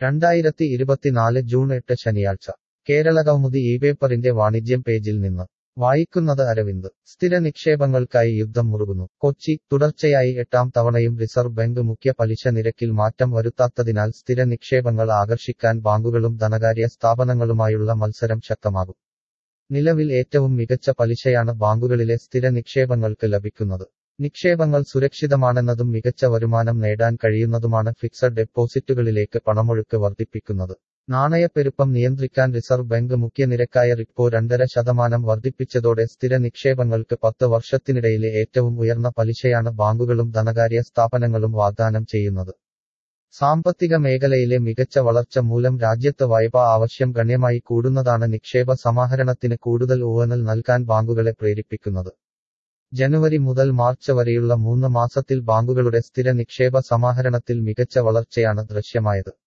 രണ്ടായിരത്തി ഇരുപത്തിനാല് ജൂൺ എട്ട് ശനിയാഴ്ച കേരളകൗമുദി ഈ പേപ്പറിന്റെ വാണിജ്യം പേജിൽ നിന്ന് വായിക്കുന്നത് അരവിന്ദ് സ്ഥിര നിക്ഷേപങ്ങൾക്കായി യുദ്ധം മുറുകുന്നു കൊച്ചി തുടർച്ചയായി എട്ടാം തവണയും റിസർവ് ബാങ്ക് മുഖ്യ പലിശ നിരക്കിൽ മാറ്റം വരുത്താത്തതിനാൽ സ്ഥിര നിക്ഷേപങ്ങൾ ആകർഷിക്കാൻ ബാങ്കുകളും ധനകാര്യ സ്ഥാപനങ്ങളുമായുള്ള മത്സരം ശക്തമാകും നിലവിൽ ഏറ്റവും മികച്ച പലിശയാണ് ബാങ്കുകളിലെ സ്ഥിര നിക്ഷേപങ്ങൾക്ക് ലഭിക്കുന്നത് നിക്ഷേപങ്ങൾ സുരക്ഷിതമാണെന്നതും മികച്ച വരുമാനം നേടാൻ കഴിയുന്നതുമാണ് ഫിക്സഡ് ഡെപ്പോസിറ്റുകളിലേക്ക് പണമൊഴുക്ക് വർദ്ധിപ്പിക്കുന്നത് നാണയപ്പെരുപ്പം നിയന്ത്രിക്കാൻ റിസർവ് ബാങ്ക് മുഖ്യ നിരക്കായ റിപ്പോ രണ്ടര ശതമാനം വർദ്ധിപ്പിച്ചതോടെ സ്ഥിര നിക്ഷേപങ്ങൾക്ക് പത്ത് വർഷത്തിനിടയിലെ ഏറ്റവും ഉയർന്ന പലിശയാണ് ബാങ്കുകളും ധനകാര്യ സ്ഥാപനങ്ങളും വാഗ്ദാനം ചെയ്യുന്നത് സാമ്പത്തിക മേഖലയിലെ മികച്ച വളർച്ച മൂലം രാജ്യത്ത് വായ്പാ ആവശ്യം ഗണ്യമായി കൂടുന്നതാണ് നിക്ഷേപ സമാഹരണത്തിന് കൂടുതൽ ഊന്നൽ നൽകാൻ ബാങ്കുകളെ പ്രേരിപ്പിക്കുന്നത് ജനുവരി മുതൽ മാർച്ച് വരെയുള്ള മൂന്ന് മാസത്തിൽ ബാങ്കുകളുടെ സ്ഥിര നിക്ഷേപ സമാഹരണത്തിൽ മികച്ച വളർച്ചയാണ് ദൃശ്യമായത്